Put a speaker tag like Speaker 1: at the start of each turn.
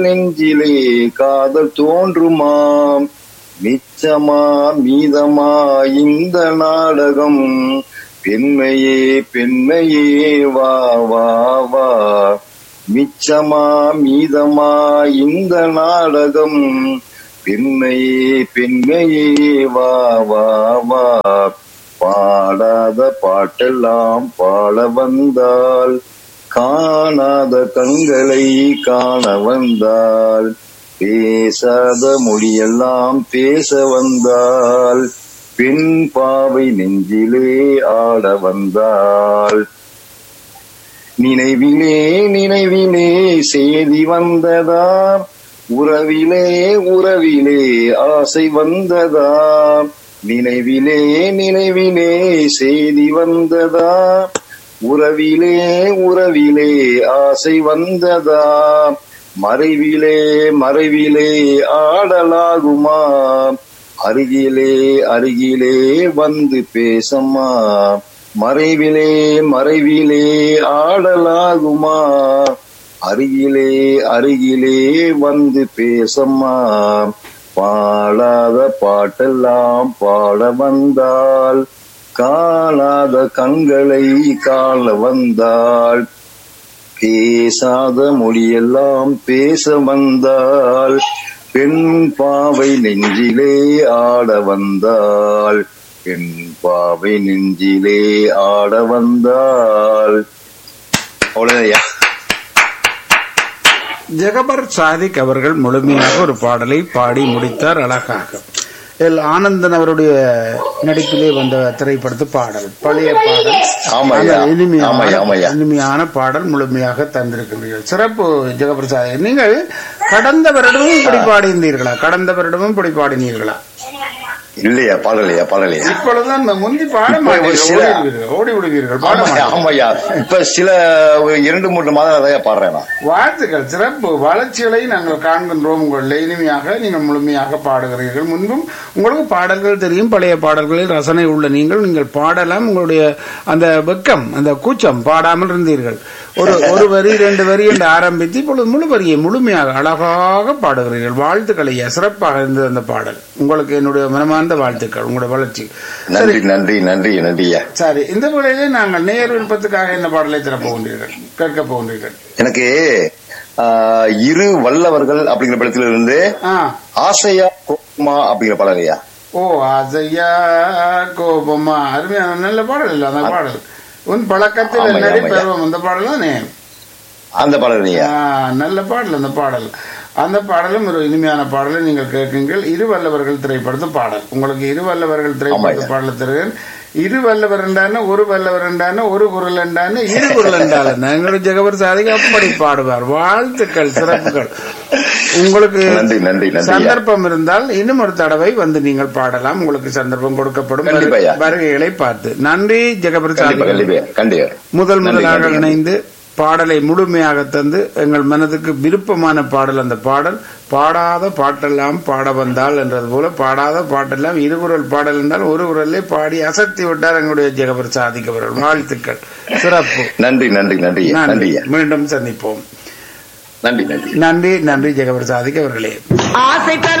Speaker 1: நெஞ்சிலே காதல் தோன்றுமாம் மிச்சமா மீதமா இந்த நாடகம் பெண்மையே பெண்மையே வா வா வா மிச்சமா மீதமா இந்த நாடகம் பெண்மையே பெண்மையே வா வா வா பாடாத பாட்டெல்லாம் பாட வந்தால் காணாத கண்களை காண வந்தால் பேசாத மொழியெல்லாம் பேச வந்தால் பெண் பாவை நெஞ்சிலே ஆட வந்தாள் நினைவிலே நினைவிலே செய்தி வந்ததா உறவிலே உறவிலே ஆசை வந்ததா நினைவிலே நினைவிலே செய்தி வந்ததா உறவிலே உறவிலே ஆசை வந்ததா மறைவிலே மறைவிலே ஆடலாகுமா அருகிலே அருகிலே வந்து பேசம்மா மறைவிலே மறைவிலே ஆடலாகுமா அருகிலே அருகிலே வந்து பேசம்மா பாடாத பாட்டெல்லாம் பாட வந்தால் காணாத கண்களை காண வந்தாள் பேசாத மொழியெல்லாம் பேச வந்தாள் பெண் பாவை நெஞ்சிலே ஆட வந்தாள் பெண் பாவை நெஞ்சிலே ஆட வந்தாள் அவ்வளவுதான்
Speaker 2: ஜெகபர் சாதிக் அவர்கள் முழுமையாக ஒரு பாடலை பாடி முடித்தார் அழகாக எல் ஆனந்தன் அவருடைய நடிப்பிலே வந்த திரைப்படத்து பாடல் பழைய பாடல்
Speaker 1: ஆமாய்யா.
Speaker 2: அந்த இனிமையான
Speaker 1: ஆமாய்யா, ஆமாய்யா.
Speaker 2: இனிமையான பாடல் முழுமையாக தந்திருக்கிறீர்கள் சிறப்பு ஜெகபர் சாதிக் நீங்கள் கடந்த வருடமும் இப்படி பாடியிருந்தீர்களா கடந்த வருடமும் இப்படி பாடினீர்களா
Speaker 1: இல்லையா பாடலையா பாடலையா
Speaker 2: இப்பொழுதுதான் இந்த முந்தி பாட
Speaker 1: இப்ப ஒரு
Speaker 2: மாட்டீர்கள்
Speaker 1: சில-
Speaker 2: ஓடி விடுவீர்கள், ஓடி விடுவீர்கள் பாட
Speaker 1: ஆமாய்யா
Speaker 2: மாட்டீர்கள்.
Speaker 1: ஆமாய்யா இப்ப சில ஒரு இரண்டு மூன்று மாதம் அதையா பாடுறேன் நான்
Speaker 2: வாழ்த்துக்கள் சிறப்பு வளர்ச்சிகளை நாங்கள் காண்கின்றோம் உங்கள் இனிமையாக நீங்கள் முழுமையாக பாடுகிறீர்கள் முன்பும் உங்களுக்கு பாடல்கள் தெரியும் பழைய பாடல்களில் ரசனை உள்ள நீங்கள் நீங்கள் பாடலாம் உங்களுடைய அந்த வெக்கம் அந்த கூச்சம் பாடாமல் இருந்தீர்கள் ஒரு ஒரு வரி ரெண்டு வரி என்று ஆரம்பித்து இப்பொழுது முழு வரியை முழுமையாக அழகாக பாடுகிறீர்கள் வாழ்த்துக்கள் ஐயா சிறப்பாக இருந்தது அந்த பாடல் உங்களுக்கு என்னுடைய மனமார்ந்த வாழ்த்துக்கள் உங்களுடைய வளர்ச்சி
Speaker 1: நன்றி நன்றி நன்றி நன்றியா
Speaker 2: சரி இந்த வேளையிலே நாங்கள் நேர் விருப்பத்துக்காக என்ன பாடலை தரப் போகின்றீர்கள் கேட்கப் போகின்றீர்கள்
Speaker 1: எனக்கு ஆஹ், இரு வல்லவர்கள் அப்படிங்கிற படத்துல இருந்து
Speaker 2: ஆ
Speaker 1: ஆசையா கோமா அப்படிங்கிற பாடலையா
Speaker 2: ஓ ஆசையா கோபமா அருமையான நல்ல பாடல் இல்ல அந்த பாடல் உன் பழக்கத்தில்
Speaker 1: ஆமாய்யா,
Speaker 2: என்னடி
Speaker 1: ஆமாய்யா.
Speaker 2: பருவம் அந்த பாடல் தானே
Speaker 1: அந்த பாடலையா
Speaker 2: ஆ, நல்ல பாடல் அந்த பாடல் அந்த பாடலும் ஒரு இனிமையான பாடலை நீங்கள் கேட்குங்கள் இரு வல்லவர்கள் திரைப்படத்து பாடல் உங்களுக்கு இரு வல்லவர்கள் திரைப்படத்து
Speaker 1: ஆமாய்யா.
Speaker 2: பாடல் தருகிறேன் இரு வல்லவர் என்றான ஒரு வல்லவர் என்றான ஒரு குரல் என்றான இரு குரல் என்றால் எங்களுடைய ஜெகவர் சாதிக்கு அப்படி பாடுவார் வாழ்த்துக்கள் சிறப்புகள் உங்களுக்கு
Speaker 1: நன்றி நன்றி நன்றி
Speaker 2: சந்தர்ப்பம் இருந்தால் இன்னும் ஒரு தடவை வந்து நீங்கள் பாடலாம் உங்களுக்கு சந்தர்ப்பம் கொடுக்கப்படும்
Speaker 1: கண்டிப்பாய்யா.
Speaker 2: வருகைகளை பார்த்து நன்றி
Speaker 1: கண்டிப்பா
Speaker 2: ஜெகபிரசாத்
Speaker 1: கண்டிப்பா கண்டிப்பா
Speaker 2: முதல்
Speaker 1: நன்றி,
Speaker 2: முதலாக
Speaker 1: நன்றி,
Speaker 2: இணைந்து பாடலை முழுமையாக தந்து எங்கள் மனதுக்கு விருப்பமான பாடல் அந்த பாடல் பாடாத பாட்டெல்லாம் பாட வந்தால் என்றது போல பாடாத பாட்டெல்லாம் இருகுரல் பாடல் என்றால் ஒரு குரலே பாடி அசத்தி விட்டார் எங்களுடைய ஜெகபர் சாதிக்கவர்கள் வாழ்த்துக்கள் சிறப்பு
Speaker 1: நன்றி நன்றி நன்றி
Speaker 2: நன்றி
Speaker 1: நன்றியா
Speaker 2: மீண்டும் சந்திப்போம்
Speaker 1: நன்றி நன்றி
Speaker 2: நன்றி நன்றி ஜெகபர் சாதிக் அவர்களே
Speaker 3: ஆசை தரும்